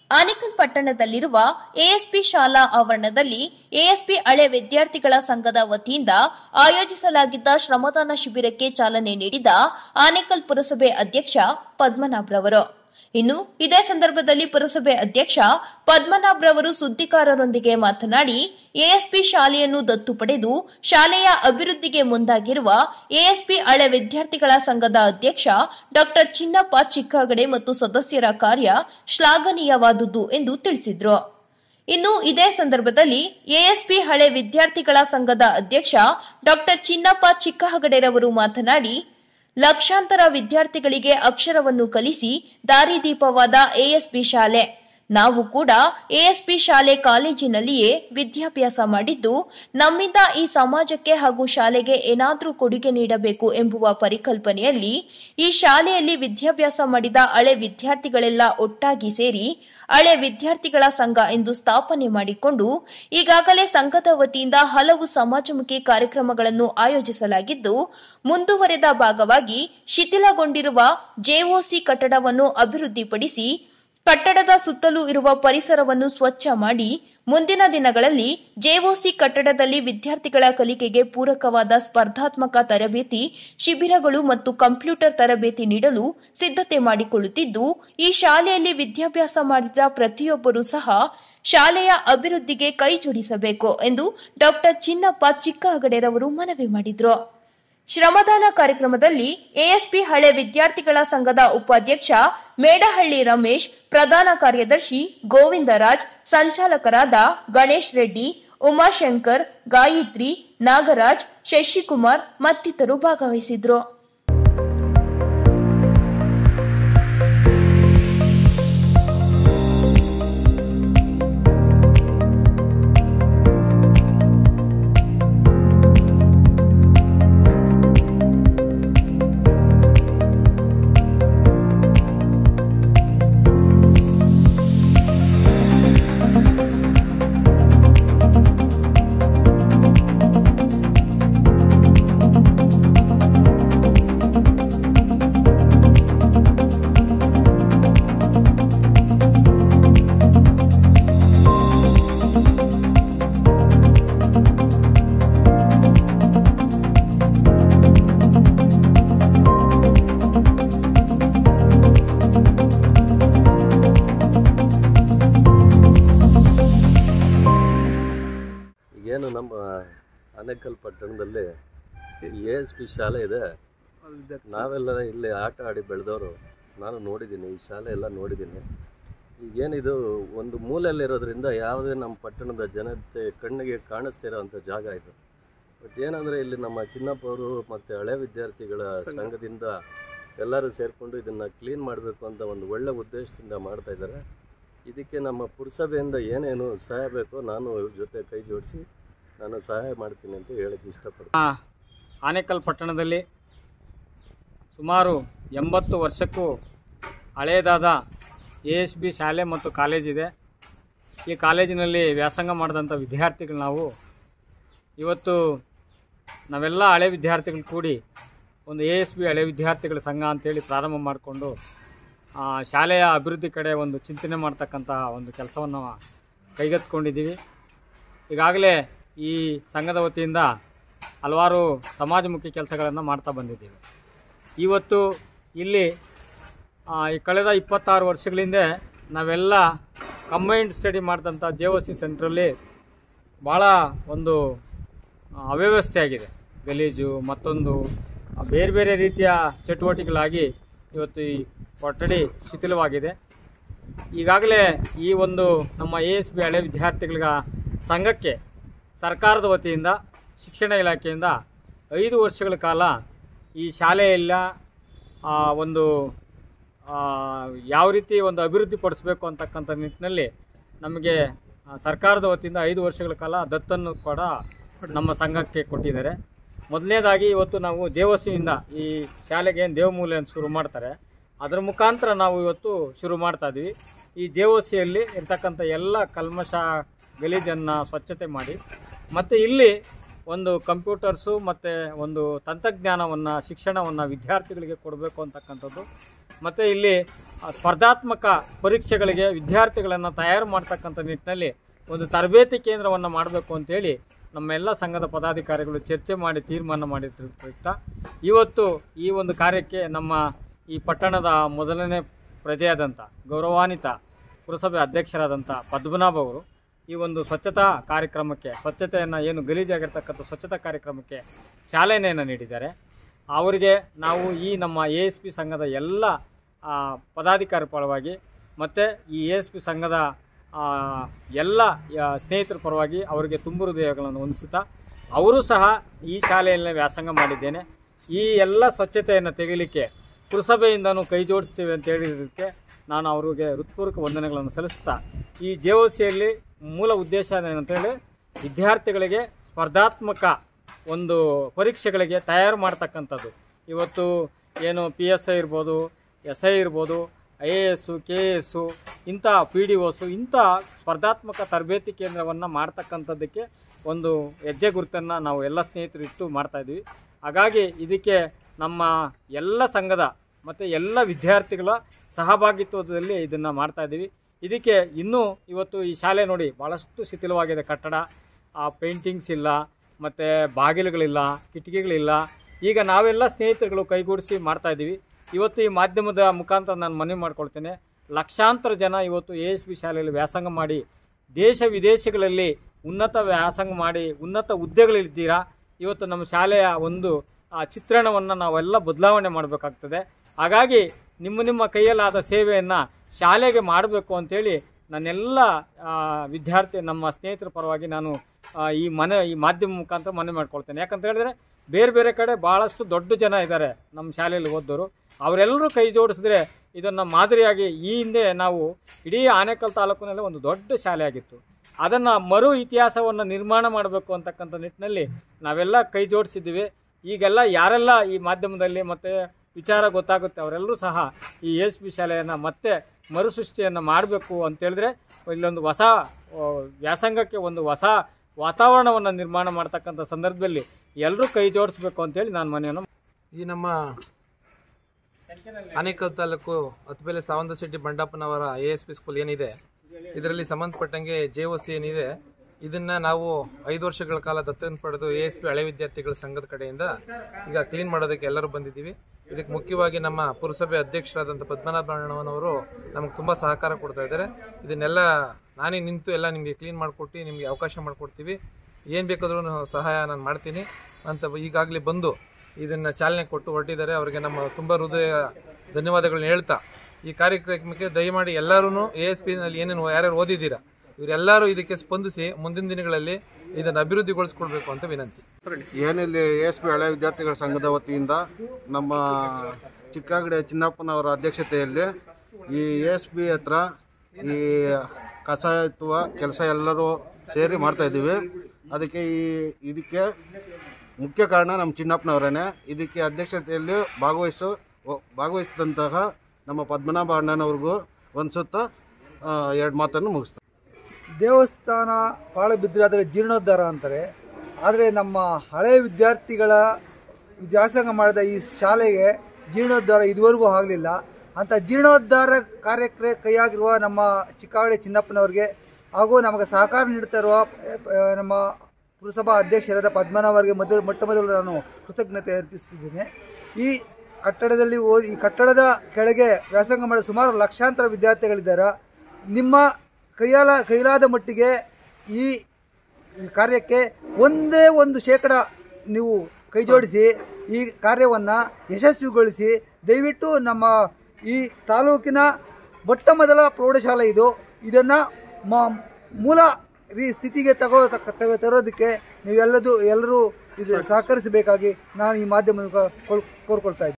Anekal ಪಟ್ಟಣದಲ್ಲಿರುವ ASP ಶಾಲಾ ಆವರಣದಲ್ಲಿ ASP ಹಳೆ ವಿದ್ಯಾರ್ಥಿಗಳ ಸಂಘದ ವತಿಯಿಂದ ಆಯೋಜಿಸಲಾಗಿದ್ದ ಶ್ರಮದಾನ ಶಿಬಿರಕ್ಕೆ ಚಾಲನೆ ನೀಡಿದ ಆನೇಕಲ್ ಪುರಸಭೆ ಅಧ್ಯಕ್ಷ ಪದ್ಮನಾಭ್ರವರು ಇನ್ನು ಇದೇ ಸಂದರ್ಭದಲ್ಲಿ ಪುರಸಭೆ ಅಧ್ಯಕ್ಷ ಪದ್ಮನಾಭ್ರವರು ಸುದ್ದಿಗಾರರೊಂದಿಗೆ ಮಾತನಾಡಿ ಎಎಸ್ಪಿ ಶಾಲೆಯನ್ನು ದತ್ತು ಪಡೆದು ಶಾಲೆಯ ಅಭಿವೃದ್ಧಿಗೆ ಮುಂದಾಗಿರುವ ಎಎಸ್ಪಿ ಹಳೆ ವಿದ್ಯಾರ್ಥಿಗಳ ಸಂಘದ ಅಧ್ಯಕ್ಷ ಡಾಕ್ಟರ್ ಚಿನ್ನಪ್ಪ ಚಿಕ್ಕಗಡೆ ಮತ್ತು ಸದಸ್ಯರ ಕಾರ್ಯ ಶ್ಲಾಘನೀಯವಾದುದು ಎಂದು ತಿಳಿಸಿದ್ರು ಇನ್ನು ಇದೇ ಸಂದರ್ಭದಲ್ಲಿ ಎಎಸ್ಪಿ ಹಳೆ ವಿದ್ಯಾರ್ಥಿಗಳ ಸಂಘದ ಅಧ್ಯಕ್ಷ ಡಾಕ್ಟರ್ ಚಿನ್ನಪ್ಪ ಚಿಕ್ಕಹಗಡೆರವರು ಮಾತನಾಡಿ ಲಕ್ಷಾಂತರ ವಿದ್ಯಾರ್ಥಿಗಳಿಗೆ ಅಕ್ಷರವನ್ನು ಕಲಿಸಿ ದಾರಿದೀಪವಾದ ಎಎಸ್ಪಿ ಶಾಲೆ ನಾವು ಕೂಡ ಎಎಸ್ಪಿ ಶಾಲೆ ಕಾಲೇಜಿನಲ್ಲಿಯೇ ವಿದ್ಯಾಭ್ಯಾಸ ಮಾಡಿದ್ದು ನಮ್ಮಿಂದ ಈ ಸಮಾಜಕ್ಕೆ ಹಾಗೂ ಶಾಲೆಗೆ ಏನಾದರೂ ಕೊಡುಗೆ ನೀಡಬೇಕು ಎಂಬುವ ಪರಿಕಲ್ಪನೆಯಲ್ಲಿ ಈ ಶಾಲೆಯಲ್ಲಿ ವಿದ್ಯಾಭ್ಯಾಸ ಮಾಡಿದ ಹಳೆ ವಿದ್ಯಾರ್ಥಿಗಳೆಲ್ಲ ಒಟ್ಟಾಗಿ ಸೇರಿ ಹಳೆ ವಿದ್ಯಾರ್ಥಿಗಳ ಸಂಘ ಎಂದು ಸ್ಥಾಪನೆ ಮಾಡಿಕೊಂಡು ಈಗಾಗಲೇ ಸಂಘದ ವತಿಯಿಂದ ಹಲವು ಸಮಾಜಮುಖಿ ಕಾರ್ಯಕ್ರಮಗಳನ್ನು ಆಯೋಜಿಸಲಾಗಿದ್ದು ಮುಂದುವರೆದ ಭಾಗವಾಗಿ ಶಿಥಿಲಗೊಂಡಿರುವ ಜೆಒಸಿ ಕಟ್ಟಡವನ್ನು ಅಭಿವೃದ್ಧಿಪಡಿಸಿ ಕಟ್ಟಡದ ಸುತ್ತಲೂ ಇರುವ ಪರಿಸರವನ್ನು ಸ್ವಚ್ಛ ಮಾಡಿ ಮುಂದಿನ ದಿನಗಳಲ್ಲಿ ಜೆಒಸಿ ಕಟ್ಟಡದಲ್ಲಿ ವಿದ್ಯಾರ್ಥಿಗಳ ಕಲಿಕೆಗೆ ಪೂರಕವಾದ ಸ್ಪರ್ಧಾತ್ಮಕ ತರಬೇತಿ ಶಿಬಿರಗಳು ಮತ್ತು ಕಂಪ್ಯೂಟರ್ ತರಬೇತಿ ನೀಡಲು ಸಿದ್ಧತೆ ಮಾಡಿಕೊಳ್ಳುತ್ತಿದ್ದು ಈ ಶಾಲೆಯಲ್ಲಿ ವಿದ್ಯಾಭ್ಯಾಸ ಮಾಡಿದ ಪ್ರತಿಯೊಬ್ಬರೂ ಸಹ ಶಾಲೆಯ ಅಭಿವೃದ್ಧಿಗೆ ಕೈ ಜೋಡಿಸಬೇಕು ಎಂದು ಡಾಕ್ಟರ್ ಚಿನ್ನಪ್ಪ ಚಿಕ್ಕಹಗಡೆರವರು ಮನವಿ ಮಾಡಿದರು ಶ್ರಮದಾನ ಕಾರ್ಯಕ್ರಮದಲ್ಲಿ ಎಎಸ್ಪಿ ಹಳೆ ವಿದ್ಯಾರ್ಥಿಗಳ ಸಂಘದ ಉಪಾಧ್ಯಕ್ಷ ಮೇಡಹಳ್ಳಿ ರಮೇಶ್ ಪ್ರಧಾನ ಕಾರ್ಯದರ್ಶಿ ಗೋವಿಂದರಾಜ್ ಸಂಚಾಲಕರಾದ ಗಣೇಶ್ ರೆಡ್ಡಿ ಉಮಾಶಂಕರ್ ಗಾಯತ್ರಿ ನಾಗರಾಜ್ ಶಶಿಕುಮಾರ್ ಮತ್ತಿತರರು ಭಾಗವಹಿಸಿದ್ರು ಈಗೇನು ನಮ್ಮ ಆನೇಕಲ್ ಪಟ್ಟಣದಲ್ಲಿ ಎ ಎಸ್ ಪಿ ಶಾಲೆ ಇದೆ ನಾವೆಲ್ಲ ಇಲ್ಲಿ ಆಟ ಆಡಿ ಬೆಳೆದವರು ನಾನು ನೋಡಿದ್ದೀನಿ ಈ ಶಾಲೆ ಎಲ್ಲ ನೋಡಿದ್ದೀನಿ ಈಗೇನಿದು ಒಂದು ಮೂಲೆಯಲ್ಲಿರೋದ್ರಿಂದ ಯಾವುದೇ ನಮ್ಮ ಪಟ್ಟಣದ ಜನತೆ ಕಣ್ಣಿಗೆ ಕಾಣಿಸ್ತಿರೋವಂಥ ಜಾಗ ಇದು ಬಟ್ ಏನಂದರೆ ಇಲ್ಲಿ ನಮ್ಮ ಚಿನ್ನಪ್ಪ ಅವರು ಮತ್ತು ಹಳೆ ವಿದ್ಯಾರ್ಥಿಗಳ ಸಂಘದಿಂದ ಎಲ್ಲರೂ ಸೇರಿಕೊಂಡು ಇದನ್ನು ಕ್ಲೀನ್ ಮಾಡಬೇಕು ಅಂತ ಒಂದು ಒಳ್ಳೆ ಉದ್ದೇಶದಿಂದ ಮಾಡ್ತಾ ಇದ್ದಾರೆ ಇದಕ್ಕೆ ನಮ್ಮ ಪುರಸಭೆಯಿಂದ ಏನೇನು ಸಹಾಯ ಬೇಕೋ ನಾನು ಇವ್ರ ಜೊತೆ ಕೈ ಜೋಡಿಸಿ ನಾನು ಸಹಾಯ ಮಾಡ್ತೀನಿ ಅಂತ ಹೇಳಕ್ಕೆ ಇಷ್ಟಪಡ್ತೀನಿ ಆ, ಆನೇಕಲ್ ಪಟ್ಟಣದಲ್ಲಿ ಸುಮಾರು ಎಂಬತ್ತು ವರ್ಷಕ್ಕೂ ಹಳೆಯದಾದ ಎ ಎಸ್ ಬಿ ಶಾಲೆ ಮತ್ತು ಕಾಲೇಜಿದೆ ಈ ಕಾಲೇಜಿನಲ್ಲಿ ವ್ಯಾಸಂಗ ಮಾಡಿದಂಥ ವಿದ್ಯಾರ್ಥಿಗಳು ನಾವು ಇವತ್ತು ನಾವೆಲ್ಲ ಹಳೆ ವಿದ್ಯಾರ್ಥಿಗಳು ಕೂಡಿ ಒಂದು ಎ ಎಸ್ ಬಿ ಹಳೆ ವಿದ್ಯಾರ್ಥಿಗಳ ಸಂಘ ಅಂತೇಳಿ ಪ್ರಾರಂಭ ಮಾಡಿಕೊಂಡು ಆ, ಶಾಲೆಯ ಅಭಿವೃದ್ಧಿ ಕಡೆ ಒಂದು ಚಿಂತನೆ ಮಾಡ್ತಕ್ಕಂಥ ಒಂದು ಕೆಲಸವನ್ನು ಕೈಗೆತ್ತಿಕೊಂಡಿದ್ದೀವಿ ಈಗಾಗಲೇ ಈ ಸಂಘದ ವತಿಯಿಂದ ಹಲವಾರು ಸಮಾಜಮುಖಿ ಕೆಲಸಗಳನ್ನು ಮಾಡ್ತಾ ಬಂದಿದ್ದೀವಿ ಇವತ್ತು ಇಲ್ಲಿ ಆ, ಈ ಕಳೆದ ಇಪ್ಪತ್ತಾರು ವರ್ಷಗಳಿಂದ ನಾವೆಲ್ಲ ಕಂಬೈನ್ಡ್ ಸ್ಟಡಿ ಮಾಡಿದಂಥ ಜೆ ಒ ಸಿ ಸೆಂಟ್ರಲ್ಲಿ ಭಾಳ ಒಂದು ಆ, ಅವ್ಯವಸ್ಥೆ ಆಗಿದೆ ಗಲೀಜು ಮತ್ತೊಂದು ಆ, ಬೇರೆ ಬೇರೆ ರೀತಿಯ ಚಟುವಟಿಕೆಗಳಾಗಿ ಇವತ್ತು ಈ ಕೊಠಡಿ ಶಿಥಿಲವಾಗಿದೆ ಈಗಾಗಲೇ ಈ ಒಂದು ನಮ್ಮ ಎ ಎಸ್ ಬಿ ಹಳೆ ವಿದ್ಯಾರ್ಥಿಗಳ ಸಂಘಕ್ಕೆ ಸರ್ಕಾರದ ವತಿಯಿಂದ ಶಿಕ್ಷಣ ಇಲಾಖೆಯಿಂದ ಐದು ವರ್ಷಗಳ ಕಾಲ ಈ ಶಾಲೆಯಲ್ಲ ಆ, ಒಂದು ಆ, ಯಾವ ರೀತಿ ಒಂದು ಅಭಿವೃದ್ಧಿ ಪಡಿಸಬೇಕು ಅಂತಕ್ಕಂಥ ನಿಟ್ಟಿನಲ್ಲಿ ನಮಗೆ ಆ, ಸರ್ಕಾರದ ವತಿಯಿಂದ ಐದು ವರ್ಷಗಳ ಕಾಲ ದತ್ತನ್ನು ಕೂಡ ನಮ್ಮ ಸಂಘಕ್ಕೆ ಕೊಟ್ಟಿದ್ದಾರೆ ಮೊದಲನೇದಾಗಿ ಇವತ್ತು ನಾವು ದೇವಸಿಯಿಂದ ಈ ಶಾಲೆಗೆ ಏನು ದೇವಮೂಲೆ ಅಂತ ಶುರು ಮಾಡ್ತಾರೆ ಅದರ ಮುಖಾಂತರ ನಾವು ಇವತ್ತು ಶುರು ಮಾಡ್ತಾ ಇದ್ದೀವಿ ಈ ಜೆಒಸಿಯಲ್ಲಿ ಇರ್ತಕ್ಕಂಥ ಎಲ್ಲ ಕಲ್ಮಶ ಗಲೀಜನ್ನು ಸ್ವಚ್ಛತೆ ಮಾಡಿ ಮತ್ತು ಇಲ್ಲಿ ಒಂದು ಕಂಪ್ಯೂಟರ್ಸು ಮತ್ತು ಒಂದು ತಂತ್ರಜ್ಞಾನವನ್ನು ಶಿಕ್ಷಣವನ್ನು ವಿದ್ಯಾರ್ಥಿಗಳಿಗೆ ಕೊಡಬೇಕು ಅಂತಕ್ಕಂಥದ್ದು ಮತ್ತು ಇಲ್ಲಿ ಆ, ಸ್ಪರ್ಧಾತ್ಮಕ ಪರೀಕ್ಷೆಗಳಿಗೆ ವಿದ್ಯಾರ್ಥಿಗಳನ್ನು ತಯಾರು ಮಾಡ್ತಕ್ಕಂಥ ನಿಟ್ಟಿನಲ್ಲಿ ಒಂದು ತರಬೇತಿ ಕೇಂದ್ರವನ್ನು ಮಾಡಬೇಕು ಅಂತೇಳಿ ನಮ್ಮೆಲ್ಲ ಸಂಘದ ಪದಾಧಿಕಾರಿಗಳು ಚರ್ಚೆ ಮಾಡಿ ತೀರ್ಮಾನ ಮಾಡಿದ್ದ ಇವತ್ತು ಈ ಒಂದು ಕಾರ್ಯಕ್ಕೆ ನಮ್ಮ ಈ ಪಟ್ಟಣದ ಮೊದಲನೇ ಪ್ರಜೆಯಾದಂಥ ಗೌರವಾನ್ವಿತ ಪುರಸಭೆ ಅಧ್ಯಕ್ಷರಾದಂಥ ಪದ್ಮನಾಭ ಅವರು ಈ ಒಂದು ಸ್ವಚ್ಛತಾ ಕಾರ್ಯಕ್ರಮಕ್ಕೆ ಸ್ವಚ್ಛತೆಯನ್ನು ಏನು ಗಲೀಜಾಗಿರ್ತಕ್ಕಂಥ ಸ್ವಚ್ಛತಾ ಕಾರ್ಯಕ್ರಮಕ್ಕೆ ಚಾಲನೆಯನ್ನು ನೀಡಿದ್ದಾರೆ ಅವರಿಗೆ ನಾವು ಈ ನಮ್ಮ ಎ ಎಸ್ ಪಿ ಸಂಘದ ಎಲ್ಲ ಆ, ಪದಾಧಿಕಾರಿ ಪರವಾಗಿ ಮತ್ತು ಈ ಎ ಎಸ್ ಪಿ ಸಂಘದ ಆ, ಎಲ್ಲ ಆ, ಸ್ನೇಹಿತರ ಪರವಾಗಿ ಅವರಿಗೆ ತುಂಬು ಹೃದಯಗಳನ್ನು ಹೊಂದಿಸುತ್ತಾ ಅವರು ಸಹ ಈ ಶಾಲೆಯಲ್ಲಿ ವ್ಯಾಸಂಗ ಮಾಡಿದ್ದೇನೆ ಈ ಎಲ್ಲ ಸ್ವಚ್ಛತೆಯನ್ನು ತೆಗಿಲಿಕ್ಕೆ ಪುರಸಭೆಯಿಂದನೂ ಕೈ ಜೋಡಿಸ್ತೀವಿ ಅಂತ ಹೇಳಿದ್ದಕ್ಕೆ ನಾನು ಅವರಿಗೆ ಹೃತ್ಪೂರ್ವಕ ವಂದನೆಗಳನ್ನು ಸಲ್ಲಿಸ್ತಾ ಈ ಜೆ ಒ ಸಿಯಲ್ಲಿ ಮೂಲ ಉದ್ದೇಶ ಏನಂತೇಳಿ ವಿದ್ಯಾರ್ಥಿಗಳಿಗೆ ಸ್ಪರ್ಧಾತ್ಮಕ ಒಂದು ಪರೀಕ್ಷೆಗಳಿಗೆ ತಯಾರು ಮಾಡ್ತಕ್ಕಂಥದ್ದು ಇವತ್ತು ಏನು ಪಿ ಎಸ್ ಐ ಇರ್ಬೋದು ಎಸ್ ಐ ಇರ್ಬೋದು I A S K A S ಇಂಥ ಪಿ ಡಿ ಒಸು ಇಂಥ ಸ್ಪರ್ಧಾತ್ಮಕ ತರಬೇತಿ ಕೇಂದ್ರವನ್ನು ಮಾಡ್ತಕ್ಕಂಥದ್ದಕ್ಕೆ ಒಂದು ಹೆಜ್ಜೆ ಗುರುತನ್ನು ನಾವು ಎಲ್ಲ ಸ್ನೇಹಿತರು ಇಟ್ಟು ಮಾಡ್ತಾಯಿದ್ವಿ ಹಾಗಾಗಿ ಇದಕ್ಕೆ ನಮ್ಮ ಎಲ್ಲ ಸಂಘದ ಮತ್ತು ಎಲ್ಲ ವಿದ್ಯಾರ್ಥಿಗಳ ಸಹಭಾಗಿತ್ವದಲ್ಲಿ ಇದನ್ನು ಮಾಡ್ತಾಯಿದ್ದೀವಿ ಇದಕ್ಕೆ ಇನ್ನೂ ಇವತ್ತು ಈ ಶಾಲೆ ನೋಡಿ ಭಾಳಷ್ಟು ಶಿಥಿಲವಾಗಿದೆ ಕಟ್ಟಡ ಆ ಪೇಂಟಿಂಗ್ಸ್ ಇಲ್ಲ ಮತ್ತು ಬಾಗಿಲುಗಳಿಲ್ಲ ಕಿಟಕಿಗಳಿಲ್ಲ ಈಗ ನಾವೆಲ್ಲ ಸ್ನೇಹಿತರುಗಳು ಕೈಗೂಡಿಸಿ ಮಾಡ್ತಾಯಿದ್ದೀವಿ ಇವತ್ತು ಈ ಮಾಧ್ಯಮದ ಮುಖಾಂತರ ನಾನು ಮನವಿ ಮಾಡ್ಕೊಳ್ತೇನೆ ಲಕ್ಷಾಂತರ ಜನ ಇವತ್ತು ಎ ಎಸ್ ಬಿ ಶಾಲೆಯಲ್ಲಿ ವ್ಯಾಸಂಗ ಮಾಡಿ ದೇಶ ವಿದೇಶಗಳಲ್ಲಿ ಉನ್ನತ ವ್ಯಾಸಂಗ ಮಾಡಿ ಉನ್ನತ ಹುದ್ದೆಗಳಲ್ಲಿದ್ದೀರಾ ಇವತ್ತು ನಮ್ಮ ಶಾಲೆಯ ಒಂದು ಆ ಚಿತ್ರಣವನ್ನು ನಾವೆಲ್ಲ ಬದಲಾವಣೆ ಮಾಡಬೇಕಾಗ್ತದೆ ಹಾಗಾಗಿ ನಿಮ್ಮ ನಿಮ್ಮ ಕೈಯಲ್ಲಾದ ಸೇವೆಯನ್ನು ಶಾಲೆಗೆ ಮಾಡಬೇಕು ಅಂತೇಳಿ ನನ್ನೆಲ್ಲ ಆ, ವಿದ್ಯಾರ್ಥಿ ನಮ್ಮ ಸ್ನೇಹಿತರ ಪರವಾಗಿ ನಾನು ಆ, ಈ ಮನೆ ಈ ಮಾಧ್ಯಮ ಮುಖಾಂತರ ಮನೆ ಮಾಡ್ಕೊಳ್ತೇನೆ ಯಾಕಂತ ಹೇಳಿದ್ರೆ ಬೇರೆ ಬೇರೆ ಕಡೆ ಭಾಳಷ್ಟು ದೊಡ್ಡ ಜನ ಇದ್ದಾರೆ ನಮ್ಮ ಶಾಲೆಯಲ್ಲಿ ಓದೋರು ಅವರೆಲ್ಲರೂ ಕೈ ಜೋಡಿಸಿದ್ರೆ ಇದನ್ನು ಮಾದರಿಯಾಗಿ ಈ ಹಿಂದೆ ನಾವು ಇಡೀ ಆನೇಕಲ್ ತಾಲೂಕಿನಲ್ಲಿ ಒಂದು ದೊಡ್ಡ ಶಾಲೆ ಆಗಿತ್ತು ಅದನ್ನು ಮರು ಇತಿಹಾಸವನ್ನು ನಿರ್ಮಾಣ ಮಾಡಬೇಕು ಅಂತಕ್ಕಂಥ ನಿಟ್ಟಿನಲ್ಲಿ ನಾವೆಲ್ಲ ಕೈ ಜೋಡಿಸಿದ್ದೀವಿ ಈಗೆಲ್ಲ ಯಾರೆಲ್ಲ ಈ ಮಾಧ್ಯಮದಲ್ಲಿ ಮತ್ತು ವಿಚಾರ ಗೊತ್ತಾಗುತ್ತೆ ಅವರೆಲ್ಲರೂ ಸಹ ಈ ಎಸ್ ಬಿ ಶಾಲೆಯನ್ನು ಮತ್ತೆ ಮರುಸೃಷ್ಟಿಯನ್ನು ಮಾಡಬೇಕು ಅಂತೇಳಿದ್ರೆ ಇಲ್ಲೊಂದು ಹೊಸ ಆ, ವ್ಯಾಸಂಗಕ್ಕೆ ಒಂದು ಹೊಸ ವಾತಾವರಣವನ್ನು ನಿರ್ಮಾಣ ಮಾಡ್ತಕ್ಕಂಥ ಸಂದರ್ಭದಲ್ಲಿ ಎಲ್ಲರೂ ಕೈ ಜೋಡಿಸ್ಬೇಕು ಅಂತೇಳಿ ನಾನು ಮನೆಯನ್ನು ಈ ನಮ್ಮ ಆನೇಕಲ್ ತಾಲೂಕು ಹತ್ಬೇಲೆ ಸಾವಂತ ಶೆಟ್ಟಿ ಬಂಡಪ್ಪನವರ ಎ ಎಸ್ ಪಿ ಸ್ಕೂಲ್ ಏನಿದೆ ಇದರಲ್ಲಿ ಸಂಬಂಧಪಟ್ಟಂಗೆ ಜೆ ಒ ಸಿ ಏನಿದೆ ಇದನ್ನ ನಾವು ಐದು ವರ್ಷಗಳ ಕಾಲ ದತ್ತನ್ನು ಪಡೆದು ಎ ಎಸ್ ಪಿ ಹಳೆ ವಿದ್ಯಾರ್ಥಿಗಳ ಸಂಘದ ಕಡೆಯಿಂದ ಈಗ ಕ್ಲೀನ್ ಮಾಡೋದಕ್ಕೆ ಎಲ್ಲರೂ ಬಂದಿದ್ದೀವಿ ಇದಕ್ಕೆ ಮುಖ್ಯವಾಗಿ ನಮ್ಮ ಪುರಸಭೆ ಅಧ್ಯಕ್ಷರಾದಂಥ ಪದ್ಮನಾಭಣ್ಣನವರು ನಮಗೆ ತುಂಬ ಸಹಕಾರ ಕೊಡ್ತಾ ಇದ್ದಾರೆ ಇದನ್ನೆಲ್ಲ ನಾನೇ ನಿಂತು ಎಲ್ಲ ನಿಮಗೆ ಕ್ಲೀನ್ ಮಾಡಿಕೊಟ್ಟು ನಿಮಗೆ ಅವಕಾಶ ಮಾಡಿಕೊಡ್ತೀವಿ ಏನು ಬೇಕಾದ್ರೂ ಸಹಾಯ ನಾನು ಮಾಡ್ತೀನಿ ಅಂತ ಈಗಾಗಲೇ ಬಂದು ಇದನ್ನು ಚಾಲನೆ ಕೊಟ್ಟು ಹೊರಟಿದ್ದಾರೆ ಅವರಿಗೆ ನಮ್ಮ ತುಂಬ ಹೃದಯ ಧನ್ಯವಾದಗಳನ್ನ ಹೇಳ್ತಾ ಈ ಕಾರ್ಯಕ್ರಮಕ್ಕೆ ದಯಮಾಡಿ ಎಲ್ಲರೂ ಎ ಎಸ್ ಪಿನಲ್ಲಿ ಏನೇನು ಯಾರ್ಯಾರು ಓದಿದ್ದೀರಾ ಇವರೆಲ್ಲರೂ ಇದಕ್ಕೆ ಸ್ಪಂದಿಸಿ ಮುಂದಿನ ದಿನಗಳಲ್ಲಿ ಇದನ್ನು ಅಭಿವೃದ್ಧಿಗೊಳಿಸ್ಕೊಡ್ಬೇಕು ಅಂತ ವಿನಂತಿ ಏನಿಲ್ಲಿ ಎಸ್ ಬಿ ಹಳೆ ವಿದ್ಯಾರ್ಥಿಗಳ ಸಂಘದ ವತಿಯಿಂದ ನಮ್ಮ ಚಿಕ್ಕಾಗಡೆ ಚಿನ್ನಪ್ಪನವರ ಅಧ್ಯಕ್ಷತೆಯಲ್ಲಿ ಈ ಎಸ್ ಬಿ ಹತ್ರ ಈ ಕಸ ಎತ್ತುವ ಕೆಲಸ ಎಲ್ಲರೂ ಸೇರಿ ಮಾಡ್ತಾ ಇದ್ದೀವಿ ಅದಕ್ಕೆ ಈ ಇದಕ್ಕೆ ಮುಖ್ಯ ಕಾರಣ ನಮ್ಮ ಚಿನ್ನಪ್ಪನವರೇನೆ ಇದಕ್ಕೆ ಅಧ್ಯಕ್ಷತೆಯಲ್ಲಿ ಭಾಗವಹಿಸು ಭಾಗವಹಿಸಿದಂತಹ ನಮ್ಮ ಪದ್ಮನಾಭ ಅಣ್ಣನವ್ರಿಗೂ ಒಂದು ಸುತ್ತ ಎರಡು ಮಾತನ್ನು ಮುಗಿಸ್ತಾರೆ ದೇವಸ್ಥಾನ ಪಾಳು ಬಿದ್ದರೆ ಅದರ ಜೀರ್ಣೋದ್ಧಾರ ಅಂತಾರೆ ಆದರೆ ನಮ್ಮ ಹಳೆಯ ವಿದ್ಯಾರ್ಥಿಗಳ ವ್ಯಾಸಂಗ ಮಾಡಿದ ಈ ಶಾಲೆಗೆ ಜೀರ್ಣೋದ್ಧಾರ ಇದುವರೆಗೂ ಆಗಲಿಲ್ಲ ಅಂಥ ಜೀರ್ಣೋದ್ಧಾರ ಕಾರ್ಯಕ್ಕೆ ಕೈಯಾಗಿರುವ ನಮ್ಮ ಚಿಕ್ಕಾವಳಿ ಚಿನ್ನಪ್ಪನವ್ರಿಗೆ ಹಾಗೂ ನಮಗೆ ಸಹಕಾರ ನೀಡ್ತಾ ಇರುವ ಆ, ನಮ್ಮ ಪುರಸಭಾ ಅಧ್ಯಕ್ಷರಾದ ಪದ್ಮನಾಭರಿಗೆ ಮೊದಲು ಮೊಟ್ಟ ಮೊದಲು ನಾನು ಕೃತಜ್ಞತೆ ಅರ್ಪಿಸ್ತಿದ್ದೇನೆ ಈ ಕಟ್ಟಡದಲ್ಲಿ ಓದಿ ಈ ಕಟ್ಟಡದ ಕೆಳಗೆ ವ್ಯಾಸಂಗ ಮಾಡಿದ ಸುಮಾರು ಲಕ್ಷಾಂತರ ವಿದ್ಯಾರ್ಥಿಗಳಿದ್ದಾರೆ ನಿಮ್ಮ ಕೈಯಾಲ ಕೈಲಾದ ಮಟ್ಟಿಗೆ ಈ ಈ ಕಾರ್ಯಕ್ಕೆ ಒಂದೇ ಒಂದು ಶೇಕಡ ನೀವು ಕೈ ಜೋಡಿಸಿ ಈ ಕಾರ್ಯವನ್ನು ಯಶಸ್ವಿಗೊಳಿಸಿ ದಯವಿಟ್ಟು ನಮ್ಮ ಈ ತಾಲೂಕಿನ ಮೊಟ್ಟ ಮೊದಲ ಪ್ರೌಢಶಾಲೆ ಇದು ಇದನ್ನು ಮ ಮೂಲ ರೀ ಸ್ಥಿತಿಗೆ ತಗೋ ತಕ್ಕ- ತಗೋ ತರೋದಕ್ಕೆ ನೀವೆಲ್ಲದು ಎಲ್ಲರೂ ಇದು ಸಹಕರಿಸಬೇಕಾಗಿ ನಾನು ಈ ಮಾಧ್ಯಮ ಮೂಲಕ ಕೋರ್- ಕೋರ್ಕೊಳ್ತಾ ಇದ್ದೀನಿ